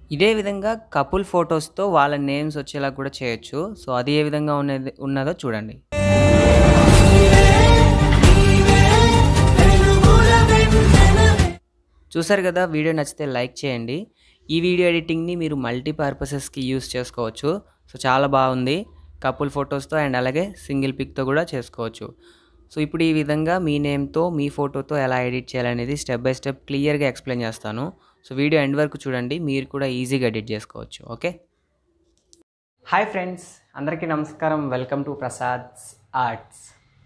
ఇదే విధంగా కపుల్ ఫోటోస్‌తో వాళ్ళ నేమ్స్ వచ్చేలా కూడా చేయొచ్చు. సో, అది ఏ విధంగా ఉన్నది ఉన్నదో చూడండి. చూసారు కదా! వీడియో నచ్చితే లైక్ చేయండి. ఈ వీడియో ఎడిటింగ్‌ని మీరు మల్టీ పర్పసెస్‌కి యూజ్ చేసుకోవచ్చు. సో, చాలా బాగుంది. కపుల్ ఫోటోస్‌తో అండ్ అలాగే సింగిల్ పిక్‌తో కూడా చేసుకోవచ్చు. సో, ఇప్పుడు ఈ విధంగా మీ నేమ్‌తో, మీ ఫోటోతో ఎలా ఎడిట్ చేయాలనేది స్టెప్ బై స్టెప్ క్లియర్‌గా ఎక్స్‌ప్లెయిన్ చేస్తాను. సో, వీడియో ఎండ్ వరకు చూడండి. మీరు కూడా ఈజీగా ఎడిట్ చేసుకోవచ్చు. ఓకే. Hi friends! అందరికీ నమస్కారం. Welcome to Prasad's arts.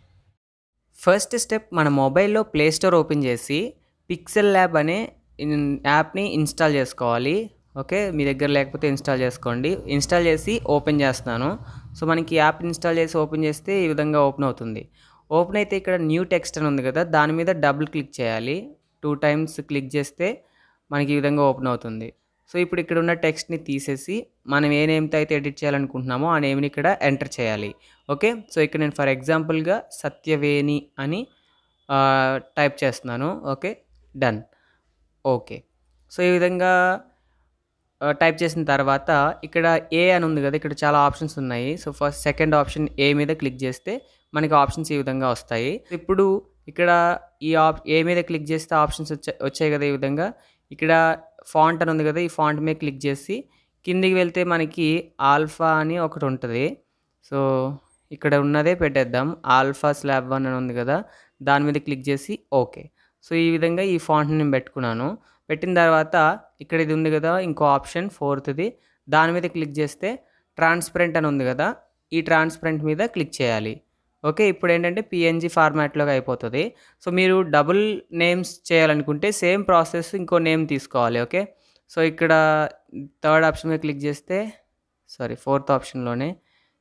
First step మన మొబైల్‌లో ప్లే స్టోర్ ఓపెన్ చేసి పిక్సెల్ ల్యాబ్ అనే ఇన్ యాప్‌ని ఇన్‌స్టాల్ చేసుకోవాలి. ఓకే. మీ దగ్గర లేకపోతే ఇన్‌స్టాల్ చేసుకోండి. ఇన్‌స్టాల్ చేసి ఓపెన్ చేస్తున్నాను. సో, మనకి యాప్ ఇన్‌స్టాల్ చేసి ఓపెన్ చేస్తే ఈ విధంగా ఓపెన్ అవుతుంది. ఓపెన్ అయితే ఇక్కడ న్యూ టెక్స్ట్ అని ఉంది కదా! దాని మీద డబుల్ క్లిక్ చేయాలి. 2 టైమ్స్ క్లిక్ చేస్తే మనకి ఈ విధంగా ఓపెన్ అవుతుంది. సో, ఇప్పుడు ఇక్కడ ఉన్న టెక్స్ట్‌ని తీసేసి మనం ఏ నేమ్‌తో అయితే ఎడిట్ చేయాలనుకుంటున్నామో ఆ నేమ్‌ని ఇక్కడ ఎంటర్ చేయాలి. ఓకే. సో, ఇక్కడ నేను ఫర్ ఎగ్జాంపుల్‌గా సత్యవేణి అని ఆహ్, టైప్ చేస్తున్నాను. ఓకే. డన్. ఓకే. సో, ఈ విధంగా ఆహ్, టైప్ చేసిన తర్వాత ఇక్కడ ఏ అని ఉంది కదా! ఇక్కడ చాలా ఆప్షన్స్ ఉన్నాయి. సో, ఫస్ట్ సెకండ్ ఆప్షన్ ఏ మీద క్లిక్ చేస్తే మనకి ఆప్షన్స్ ఈ విధంగా వస్తాయి. ఇప్పుడు ఇక్కడ ఈ ఆప్ ఏ మీద క్లిక్ చేస్తే ఆప్షన్స్ వచ్చాయి వచ్చాయి కదా! ఈ విధంగా. ఇక్కడ ఫాంట్ అని ఉంది కదా! ఈ ఫాంట్ మీద క్లిక్ చేసి కిందికి వెళ్తే మనకి ఆల్ఫా అని ఒకటి ఉంటది. సో, ఇక్కడ ఉన్నదే పెట్టేద్దాం. ఆల్ఫా స్లాబ్ 1 అని ఉంది కదా! దాని మీద క్లిక్ చేసి ఓకే. సో, ఈ విధంగా ఈ ఫాంట్‌ని నేను పెట్టుకున్నాను. పెట్టిన తర్వాత ఇక్కడ ఇది ఉంది కదా! ఇంకో ఆప్షన్ ఫోర్త్‌ది దాని మీద క్లిక్ చేస్తే ట్రాన్స్పరెంట్ అని ఉంది కదా! ఈ ట్రాన్స్పరెంట్ మీద క్లిక్ చేయాలి. ఓకే. ఇప్పుడేంటంటే పీఎన్‌జీ ఫార్మాట్‌లోకి అయిపోతది. సో, మీరు డబుల్ నేమ్స్ చేయాలనుకుంటే సేమ్ ప్రాసెస్ ఇంకో నేమ్ తీసుకోవాలి. ఓకే. సో, ఇక్కడ థర్డ్ ఆప్షన్ మీద క్లిక్ చేస్తే సారీ ఫోర్త్ ఆప్షన్‌లోనే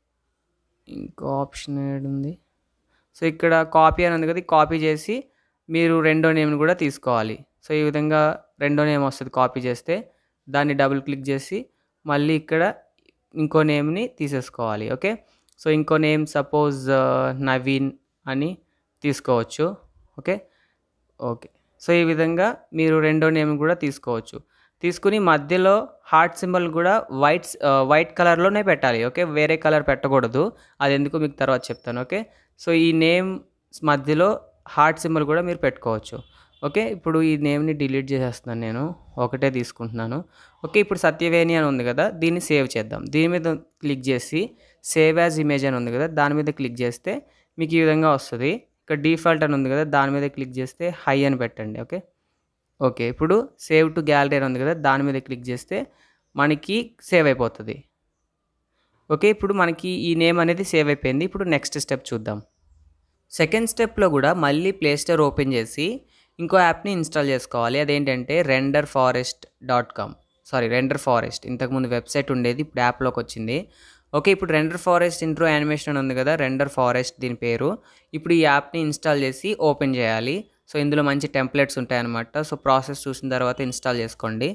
ఇంకో ఆప్షన్ ఏడుంది? సో, ఇక్కడ కాపీ అని ఉంది కదా! కాపీ చేసి మీరు రెండో నేమ్‌ని కూడా తీసుకోవాలి. సో, ఈ విధంగా రెండో నేమ్ వస్తది కాపీ చేస్తే. దాన్ని డబుల్ క్లిక్ చేసి మళ్ళీ ఇక్కడ ఇంకో నేమ్‌ని తీసేసుకోవాలి. ఓకే. సో, ఇంకో నేమ్ సపోజ్ నవీన్ అని తీసుకోవచ్చు. ఓకే. ఓకే. సో, ఈ విధంగా మీరు రెండో నేమ్ కూడా తీసుకోవచ్చు. తీసుకొని మధ్యలో హార్ట్ సింబల్ కూడా వైట్స్ ఆహ్, వైట్ కలర్‌లోనే పెట్టాలి. ఓకే. వేరే కలర్ పెట్టకూడదు. అదెందుకో మీకు తర్వాత చెప్తాను. ఓకే. సో, ఈ నేమ్స్ మధ్యలో హార్ట్ సింబల్ కూడా మీరు పెట్టుకోవచ్చు. ఓకే. ఇప్పుడు ఈ నేమ్‌ని డిలీట్ చేసేస్తున్నాను నేను. ఒకటే తీసుకుంటున్నాను. ఓకే. ఇప్పుడు సత్యవేణి అని ఉంది కదా! దీన్ని సేవ్ చేద్దాం. దీని మీద క్లిక్ చేసి సేవ్ యాజ్ ఇమేజ్ అని ఉంది కదా! దాని మీద క్లిక్ చేస్తే మీకు ఈ విధంగా వస్తది. ఇక్కడ డిఫాల్ట్ అని ఉంది కదా! దాని మీద క్లిక్ చేస్తే హై అని పెట్టండి. ఓకే. ఓకే. ఇప్పుడు సేవ్ టు గ్యాలరీ అని ఉంది కదా! దాని మీద క్లిక్ చేస్తే మనకి సేవ్ అయిపోతది. ఓకే. ఇప్పుడు మనకి ఈ నేమ్ అనేది సేవ్ అయిపోయింది. ఇప్పుడు నెక్స్ట్ స్టెప్ చూద్దాం. సెకండ్ స్టెప్‌లో కూడా మళ్ళీ ప్లే స్టోర్ ఓపెన్ చేసి ఇంకో యాప్‌ని ఇన్‌స్టాల్ చేసుకోవాలి. అదేంటంటే Renderforest dot com sorry Renderforest ఇంతకుముందు వెబ్‌సైట్ ఉండేది. ఇప్పుడు యాప్‌లోకొచ్చింది. ఓకే. ఇప్పుడు రెండర్ ఫారెస్ట్ ఇంట్రో యానిమేషన్ అని ఉంది కదా! రెండర్ ఫారెస్ట్ దీని పేరు. ఇప్పుడు ఈ యాప్‌ని ఇన్‌స్టాల్ చేసి ఓపెన్ చేయాలి. సో, ఇందులో మంచి టెంప్లెట్స్ ఉంటాయన్నమాట. సో, ప్రాసెస్ చూసిన తర్వాత ఇన్‌స్టాల్ చేసుకోండి.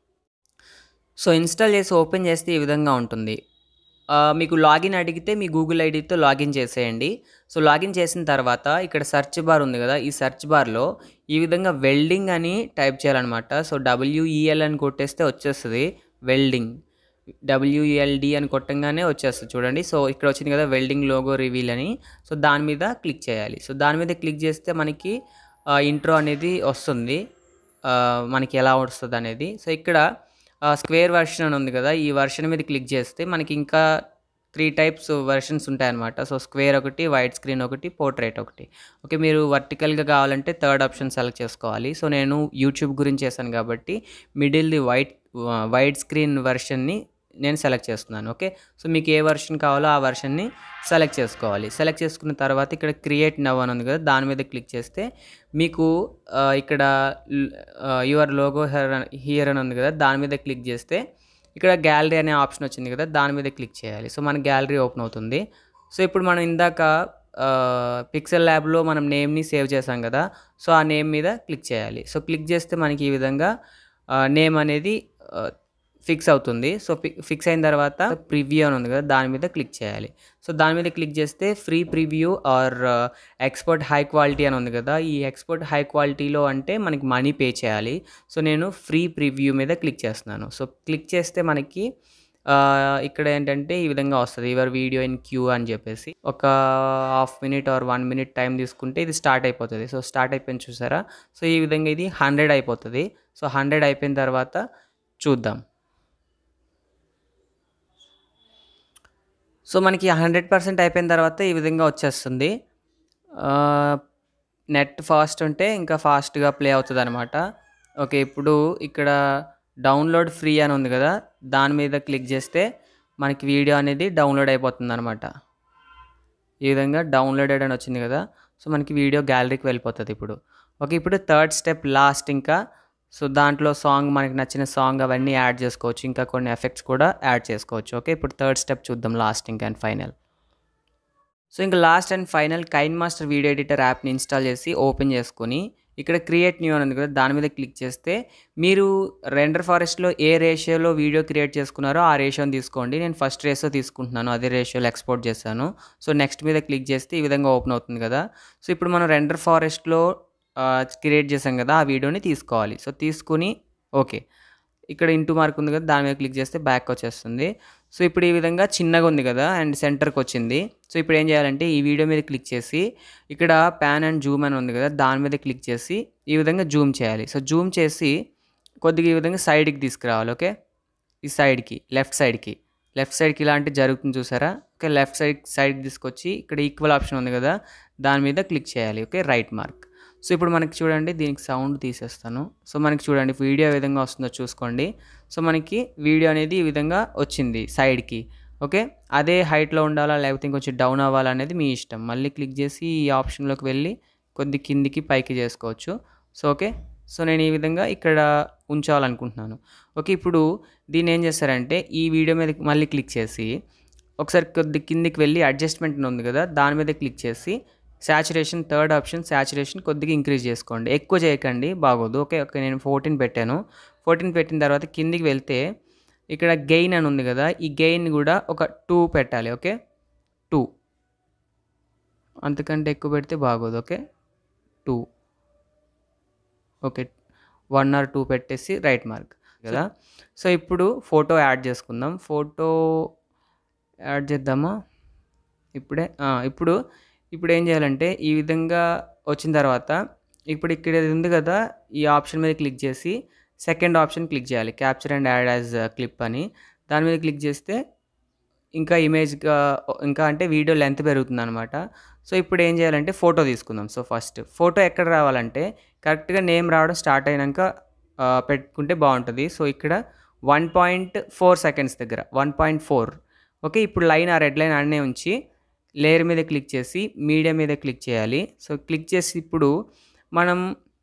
సో, ఇన్‌స్టాల్ చేసి ఓపెన్ చేస్తే ఈ విధంగా ఉంటుంది. ఆహ్, మీకు లాగిన్ అడిగితే మీ గూగుల్ ఐడీతో లాగిన్ చేసేయండి. సో, లాగిన్ చేసిన తర్వాత ఇక్కడ సెర్చ్ బార్ ఉంది కదా! ఈ సెర్చ్ బార్‌లో ఈ విధంగా వెల్డింగ్ అని టైప్ చేయాలన్నమాట. సో, డబ్ల్యూఈఎల్ అని కొట్టేస్తే వచ్చేస్తది వెల్డింగ్. డబ్ల్యూఎల్‌డి అని కొట్టంగానే వచ్చేస్తది చూడండి. సో, ఇక్కడ వచ్చింది కదా! వెల్డింగ్ లోగో రివీల్ అని. సో, దాని మీద క్లిక్ చేయాలి. సో, దాని మీద క్లిక్ చేస్తే మనకి ఆహ్, ఇంట్రో అనేది వస్తుంది. ఆహ్, మనకి ఎలా వస్తదనేది. సో, ఇక్కడ ఆహ్, స్క్వేర్ వెర్షన్ అని ఉంది కదా! ఈ వెర్షన్ మీద క్లిక్ చేస్తే మనకి ఇంకా 3 టైప్స్ వెర్షన్స్ ఉంటాయన్నమాట. సో, స్క్వేర్ ఒకటి, వైడ్ స్క్రీన్ ఒకటి, పోర్ట్రైట్ ఒకటి. ఓకే. మీరు వర్టికల్‌గా కావాలంటే థర్డ్ ఆప్షన్ సెలెక్ట్ చేసుకోవాలి. సో, నేను యూట్యూబ్ గురించి చేశాను కాబట్టి మిడిల్‌ది వైట్ ఆహ్, వైడ్ స్క్రీన్ వెర్షన్‌ని నేను సెలెక్ట్ చేస్తున్నాను. ఓకే. సో, మీకు ఏ వెర్షన్ కావాలో ఆ వెర్షన్‌ని సెలెక్ట్ చేసుకోవాలి. సెలెక్ట్ చేసుకున్న తర్వాత ఇక్కడ క్రియేట్ నౌ అని ఉంది కదా! దాని మీద క్లిక్ చేస్తే మీకు ఆహ్, ఇక్కడ ల్ ఆహ్, యువర్ లోగో హెర్ హియర్ అని ఉంది కదా! దాని మీద క్లిక్ చేస్తే ఇక్కడ గ్యాలరీ అనే ఆప్షన్ వచ్చింది కదా! దాని మీద క్లిక్ చేయాలి. సో, మన గ్యాలరీ ఓపెన్ అవుతుంది. సో, ఇప్పుడు మనం ఇందాక ఆహ్, పిక్సెల్ ల్యాబ్‌లో మనం నేమ్‌ని సేవ్ చేసాం కదా! సో, ఆ నేమ్ మీద క్లిక్ చేయాలి. సో, క్లిక్ చేస్తే మనకి ఈ విధంగా ఆహ్, నేమ్ అనేది ఆహ్, ఫిక్స్ అవుతుంది సో ఫిక్స్ అయిన తర్వాత ప్రివ్యూ అని ఉంది కదా దాని మీద క్లిక్ చేయాలి సో దాని మీద క్లిక్ చేస్తే free preview or export high quality అని ఉంది కదా ఈ ఎక్స్పోర్ట్ హై క్వాలిటీలో అంటే మనకి మనీ పే చేయాలి సో నేను ఫ్రీ ప్రివ్యూ మీద క్లిక్ చేస్తున్నాను సో క్లిక్ చేస్తే మనకి ఆ, ఇక్కడ ఏంటంటే ఈ విధంగా వస్తుంది యువర్ వీడియో ఇన్ క్యూ అని చెప్పేసి ఒక half minute or one minute time తీసుకుంటే ఇది స్టార్ట్ అయిపోతుంది సో స్టార్ట్ అయిపోయింది చూసారా సో ఈ విధంగా ఇది హండ్రెడ్ అయిపోతుంది సో హండ్రెడ్ అయిపోయిన తర్వాత చూద్దాం సో మనకి హండ్రెడ్ పర్సెంట్ అయిపోయిన తర్వాత ఈ విధంగా వచ్చేస్తుంది నెట్ ఫాస్ట్ ఉంటే ఇంకా ఫాస్ట్గా ప్లే అవుతుంది అనమాట ఓకే ఇప్పుడు ఇక్కడ డౌన్లోడ్ ఫ్రీ అని ఉంది కదా దాని మీద క్లిక్ చేస్తే మనకి వీడియో అనేది డౌన్లోడ్ అయిపోతుంది అనమాట ఈ విధంగా డౌన్లోడెడ్ అని వచ్చింది కదా సో మనకి వీడియో గ్యాలరీకి వెళ్ళిపోతుంది ఇప్పుడు ఓకే ఇప్పుడు థర్డ్ స్టెప్ లాస్ట్ ఇంకా సో దాంట్లో సాంగ్ మనకి నచ్చిన సాంగ్ అవన్నీ యాడ్ చేసుకోవచ్చు ఇంకా కొన్ని ఎఫెక్ట్స్ కూడా యాడ్ చేసుకోవచ్చు ఓకే ఇప్పుడు థర్డ్ స్టెప్ చూద్దాం లాస్ట్ ఇంకా అండ్ ఫైనల్ సో ఇంకా last and final KineMaster video editor యాప్ని ఇన్స్టాల్ చేసి ఓపెన్ చేసుకొని ఇక్కడ క్రియేట్ న్యూ అని ఉంది కదా దాని మీద క్లిక్ చేస్తే మీరు రెండర్ ఫారెస్ట్లో ఏ రేషియోలో వీడియో క్రియేట్ చేసుకున్నారో ఆ రేషియోని తీసుకోండి నేను ఫస్ట్ రేషియో తీసుకుంటున్నాను అదే రేషియోలో ఎక్స్పోర్ట్ చేశాను సో నెక్స్ట్ మీద క్లిక్ చేస్తే ఈ విధంగా ఓపెన్ అవుతుంది కదా సో ఇప్పుడు మనం రెండర్ ఫారెస్ట్లో క్రియేట్ చేసాం కదా ఆ వీడియోని తీసుకోవాలి సో తీసుకుని ఓకే ఇక్కడ ఇంటూ మార్క్ ఉంది కదా దాని మీద క్లిక్ చేస్తే బ్యాక్ వచ్చేస్తుంది సో ఇప్పుడు ఈ విధంగా చిన్నగా ఉంది కదా అండ్ సెంటర్కి వచ్చింది సో ఇప్పుడు ఏం చేయాలంటే ఈ వీడియో మీద క్లిక్ చేసి ఇక్కడ ప్యాన్ అండ్ జూమ్ అని ఉంది కదా దాని మీద క్లిక్ చేసి ఈ విధంగా జూమ్ చేయాలి సో జూమ్ చేసి కొద్దిగా ఈ విధంగా సైడ్కి తీసుకురావాలి ఓకే ఈ సైడ్కి లెఫ్ట్ సైడ్కి లెఫ్ట్ సైడ్కి ఇలాంటి జరుగుతుంది చూసారా ఓకే లెఫ్ట్ సైడ్ సైడ్ తీసుకొచ్చి ఇక్కడ ఈక్వల్ ఆప్షన్ ఉంది కదా దాని మీద క్లిక్ చేయాలి ఓకే రైట్ మార్క్ సో ఇప్పుడు మనకి చూడండి దీనికి సౌండ్ తీసేస్తాను సో మనకి చూడండి వీడియో ఏ విధంగా వస్తుందో చూసుకోండి సో మనకి వీడియో అనేది ఈ విధంగా వచ్చింది సైడ్కి ఓకే అదే హైట్లో ఉండాలా లేకపోతే ఇంకొంచెం డౌన్ అవ్వాలా అనేది మీ ఇష్టం మళ్ళీ క్లిక్ చేసి ఈ ఆప్షన్లోకి వెళ్ళి కొద్ది కిందికి పైకి చేసుకోవచ్చు సో ఓకే సో నేను ఈ విధంగా ఇక్కడ ఉంచాలనుకుంటున్నాను ఓకే ఇప్పుడు దీన్ని ఏం చేస్తారంటే ఈ వీడియో మీద మళ్ళీ క్లిక్ చేసి ఒకసారి కొద్ది కిందికి వెళ్ళి అడ్జస్ట్మెంట్ ఉంది కదా దాని మీద క్లిక్ చేసి శాచురేషన్ థర్డ్ ఆప్షన్ శాచురేషన్ కొద్దిగా ఇంక్రీజ్ చేసుకోండి ఎక్కువ చేయకండి బాగోదు ఓకే ఓకే నేను ఫోర్టీన్ పెట్టాను ఫోర్టీన్ పెట్టిన తర్వాత కిందికి వెళ్తే ఇక్కడ గెయిన్ అని ఉంది కదా ఈ గెయిన్ కూడా ఒక టూ పెట్టాలి ఓకే టూ అంతకంటే ఎక్కువ పెడితే బాగోదు okay two okay one or two పెట్టేసి రైట్ మార్క్ కదా సో ఇప్పుడు ఫోటో యాడ్ చేసుకుందాం ఫోటో యాడ్ చేద్దామా ఇప్పుడే ఆ, ఇప్పుడు ఇప్పుడు ఏం చేయాలంటే ఈ విధంగా వచ్చిన తర్వాత ఇప్పుడు ఇక్కడ ఇది ఉంది కదా ఈ ఆప్షన్ మీద క్లిక్ చేసి సెకండ్ ఆప్షన్ క్లిక్ చేయాలి capture and add as clip అని దాని మీద క్లిక్ చేస్తే ఇంకా ఇమేజ్గా ఇంకా అంటే వీడియో లెంత్ పెరుగుతుంది అనమాట సో ఇప్పుడు ఏం చేయాలంటే ఫోటో తీసుకుందాం సో ఫస్ట్ ఫోటో ఎక్కడ రావాలంటే కరెక్ట్గా నేమ్ రావడం స్టార్ట్ అయినాక ఆ, పెట్టుకుంటే బాగుంటుంది సో ఇక్కడ వన్ పాయింట్ ఫోర్ సెకండ్స్ దగ్గర వన్ పాయింట్ ఫోర్ ఓకే ఇప్పుడు లైన్ ఆ రెడ్ లైన్ అన్నీ ఉంచి లేయర్ మీద క్లిక్ చేసి మీడియా మీద క్లిక్ చేయాలి సో క్లిక్ చేసి ఇప్పుడు మనం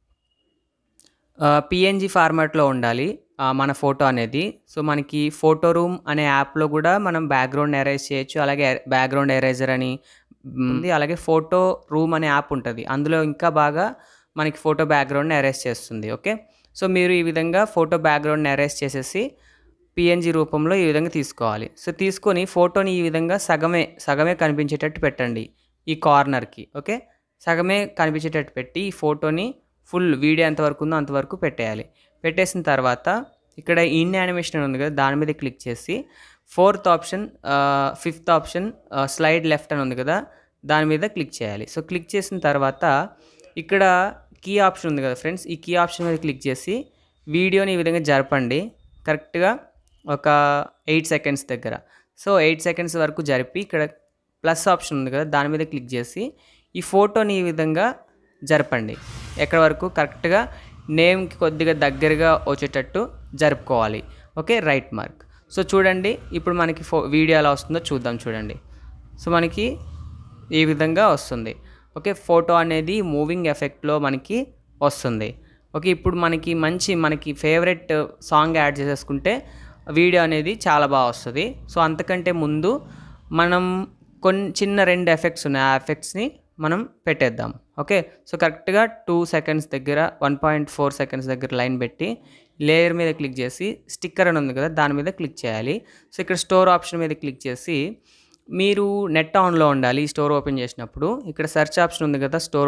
పిఎన్జి ఫార్మాట్లో ఉండాలి ఆ, మన ఫోటో అనేది సో మనకి ఫోటో రూమ్ అనే యాప్లో కూడా మనం బ్యాక్గ్రౌండ్ ఎరేజ్ చేయొచ్చు అలాగే బ్యాక్గ్రౌండ్ ఎరేజర్ అని ఉంది అలాగే ఫోటో రూమ్ అనే యాప్ ఉంటుంది అందులో ఇంకా బాగా మనకి ఫోటో బ్యాక్గ్రౌండ్ని అరేంజ్ చేస్తుంది ఓకే సో మీరు ఈ విధంగా ఫోటో బ్యాక్గ్రౌండ్ని అరేంజ్ చేసేసి పిఎన్జి రూపంలో ఈ విధంగా తీసుకోవాలి సో తీసుకొని ఫోటోని ఈ విధంగా సగమే సగమే కనిపించేటట్టు పెట్టండి ఈ కార్నర్కి ఓకే సగమే కనిపించేటట్టు పెట్టి ఈ ఫోటోని ఫుల్ వీడియో ఎంతవరకు ఉందో అంతవరకు పెట్టేయాలి పెట్టేసిన తర్వాత ఇక్కడ ఇన్ యానిమేషన్ అని ఉంది కదా దాని మీద క్లిక్ చేసి fourth option fifth option slide left అని ఉంది కదా దాని మీద క్లిక్ చేయాలి సో క్లిక్ చేసిన తర్వాత ఇక్కడ కీ ఆప్షన్ ఉంది కదా ఫ్రెండ్స్ ఈ కీ ఆప్షన్ మీద క్లిక్ చేసి వీడియోని ఈ విధంగా జరపండి కరెక్ట్గా ఒక ఎయిట్ సెకండ్స్ దగ్గర సో ఎయిట్ సెకండ్స్ వరకు జరిపి ఇక్కడ ప్లస్ ఆప్షన్ ఉంది కదా దాని మీద క్లిక్ చేసి ఈ ఫోటోని ఈ విధంగా జరపండి ఎక్కడ వరకు కరెక్ట్గా నేమ్కి కొద్దిగా దగ్గరగా వచ్చేటట్టు జరుపుకోవాలి ఓకే రైట్ మార్క్ సో చూడండి ఇప్పుడు మనకి ఫో వీడియో ఎలా వస్తుందో చూద్దాం చూడండి సో మనకి ఈ విధంగా వస్తుంది ఓకే ఫోటో అనేది మూవింగ్ ఎఫెక్ట్లో మనకి వస్తుంది ఓకే ఇప్పుడు మనకి మంచి మనకి ఫేవరెట్ సాంగ్ యాడ్ చేసేసుకుంటే వీడియో అనేది చాలా బాగా వస్తుంది సో అంతకంటే ముందు మనం కొన్ని చిన్న రెండు ఎఫెక్ట్స్ ఉన్నాయి ఆ ఎఫెక్ట్స్ని మనం పెట్టేద్దాం ఓకే సో కరెక్ట్గా టూ సెకండ్స్ దగ్గర వన్ పాయింట్ ఫోర్ సెకండ్స్ దగ్గర లైన్ పెట్టి లేయర్ మీద క్లిక్ చేసి స్టిక్కర్ అని ఉంది కదా దాని మీద క్లిక్ చేయాలి సో ఇక్కడ స్టోర్ ఆప్షన్ మీద క్లిక్ చేసి మీరు నెట్ ఆన్లో ఉండాలి ఈ స్టోర్ ఓపెన్ చేసినప్పుడు ఇక్కడ సెర్చ్ ఆప్షన్ ఉంది కదా స్టోర్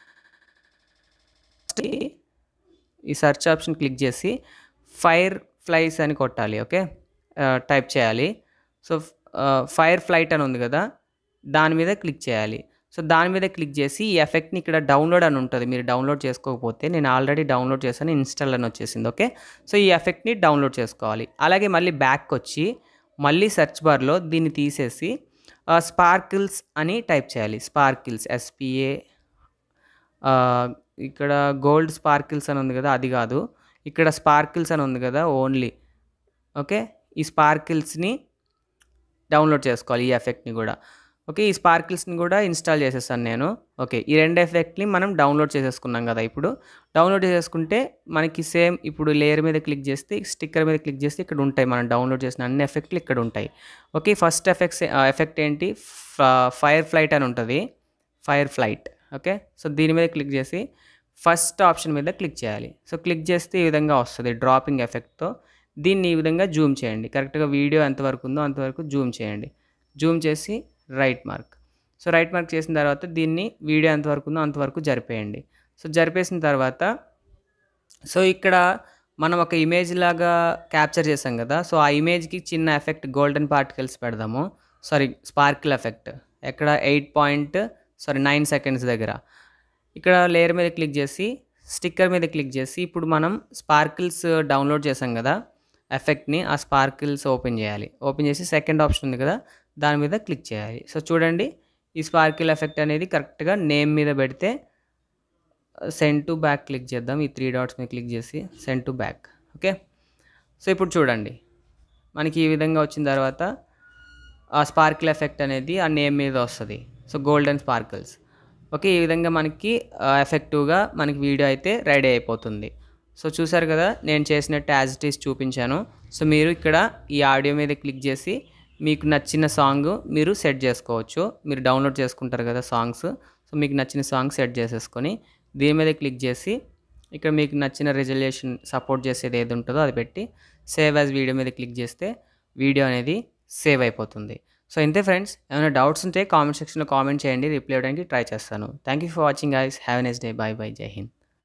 ఈ సెర్చ్ ఆప్షన్ క్లిక్ చేసి ఫైర్ ఫ్లైస్ అని కొట్టాలి ఓకే టైప్ చేయాలి సో ఫైర్ ఫ్లైట్ అని ఉంది కదా దాని మీద క్లిక్ చేయాలి సో దాని మీద క్లిక్ చేసి ఈ ఎఫెక్ట్ని ఇక్కడ డౌన్లోడ్ అని ఉంటుంది మీరు డౌన్లోడ్ చేసుకోకపోతే నేను ఆల్రెడీ డౌన్లోడ్ చేశాను ఇన్స్టాల్ అని వచ్చేసింది ఓకే సో ఈ ఎఫెక్ట్ని డౌన్లోడ్ చేసుకోవాలి అలాగే మళ్ళీ బ్యాక్ వచ్చి మళ్ళీ సెర్చ్ బార్లో దీన్ని తీసేసి స్పార్కిల్స్ అని టైప్ చేయాలి స్పార్కిల్స్ ఎస్పిఏ ఇక్కడ గోల్డ్ స్పార్కిల్స్ అని ఉంది కదా అది కాదు ఇక్కడ స్పార్కిల్స్ అని ఉంది కదా ఓన్లీ ఓకే ఈ స్పార్కిల్స్ని డౌన్లోడ్ చేసుకోవాలి ఈ ఎఫెక్ట్ని కూడా ఓకే ఈ స్పార్కిల్స్ని కూడా ఇన్స్టాల్ చేసేసాను నేను ఓకే ఈ రెండు ఎఫెక్ట్ని మనం డౌన్లోడ్ చేసేసుకున్నాం కదా ఇప్పుడు డౌన్లోడ్ చేసేసుకుంటే మనకి సేమ్ ఇప్పుడు లేయర్ మీద క్లిక్ చేస్తే స్టిక్కర్ మీద క్లిక్ చేస్తే ఇక్కడ ఉంటాయి మనం డౌన్లోడ్ చేసిన అన్ని ఎఫెక్ట్లు ఇక్కడ ఉంటాయి ఓకే ఫస్ట్ ఎఫెక్ట్స్ ఎఫెక్ట్ ఏంటి ఫైర్ ఫ్లైట్ అని ఉంటుంది ఫైర్ ఫ్లైట్ ఓకే సో దీని మీద క్లిక్ చేసి ఫస్ట్ ఆప్షన్ మీద క్లిక్ చేయాలి సో క్లిక్ చేస్తే ఈ విధంగా వస్తుంది డ్రాపింగ్ ఎఫెక్ట్తో దీన్ని ఈ విధంగా జూమ్ చేయండి కరెక్ట్గా వీడియో ఎంతవరకు ఉందో అంతవరకు జూమ్ చేయండి జూమ్ చేసి right mark so right mark చేసిన తర్వాత దీన్ని వీడియో ఎంతవరకు ఉందో అంతవరకు జరిపేయండి సో జరిపేసిన తర్వాత సో ఇక్కడ మనం ఒక ఇమేజ్ లాగా క్యాప్చర్ చేసాం కదా సో ఆ ఇమేజ్కి చిన్న ఎఫెక్ట్ గోల్డెన్ పార్టికల్స్ పెడదాము సారీ స్పార్కిల్ ఎఫెక్ట్ ఎక్కడ eight point sorry nine seconds దగ్గర ఇక్కడ లేయర్ మీద క్లిక్ చేసి స్టిక్కర్ మీద క్లిక్ చేసి ఇప్పుడు మనం స్పార్కిల్స్ డౌన్లోడ్ చేసాం కదా ఎఫెక్ట్ని ఆ స్పార్కిల్స్ ఓపెన్ చేయాలి ఓపెన్ చేసి సెకండ్ ఆప్షన్ ఉంది కదా దాని మీద క్లిక్ చేయాలి సో చూడండి ఈ స్పార్కిల్ ఎఫెక్ట్ అనేది కరెక్ట్గా నేమ్ మీద పెడితే సెండ్ టు బ్యాక్ క్లిక్ చేద్దాం ఈ త్రీ డాట్స్ మీద క్లిక్ చేసి send to back okay so ఇప్పుడు చూడండి మనకి ఈ విధంగా వచ్చిన తర్వాత ఆ స్పార్కిల్ ఎఫెక్ట్ అనేది ఆ నేమ్ మీద వస్తుంది సో గోల్డెన్ స్పార్కిల్స్ ఓకే ఈ విధంగా మనకి ఎఫెక్టివ్గా మనకి వీడియో అయితే రెడీ అయిపోతుంది సో చూసారు కదా నేను చేసినట్టు యాజ్ ఇట్ ఈస్ చూపించాను సో మీరు ఇక్కడ ఈ ఆడియో మీద క్లిక్ చేసి మీకు నచ్చిన సాంగ్ మీరు సెట్ చేసుకోవచ్చు మీరు డౌన్లోడ్ చేసుకుంటారు కదా సాంగ్స్ సో మీకు నచ్చిన సాంగ్ సెట్ చేసేసుకొని దీని మీద క్లిక్ చేసి ఇక్కడ మీకు నచ్చిన రిజల్యూషన్ సపోర్ట్ చేసేది ఏది ఉంటుందో అది పెట్టి సేవ్ యాజ్ వీడియో మీద క్లిక్ చేస్తే వీడియో అనేది సేవ్ అయిపోతుంది సో ఇంతే ఫ్రెండ్స్ ఏమైనా డౌట్స్ ఉంటే కామెంట్ సెక్షన్లో కామెంట్ చేయండి రిప్లై ఇవ్వడానికి ట్రై చేస్తాను థ్యాంక్ యూ ఫర్ వాచింగ్ ఐస్ have nice day bye bye Jai Hind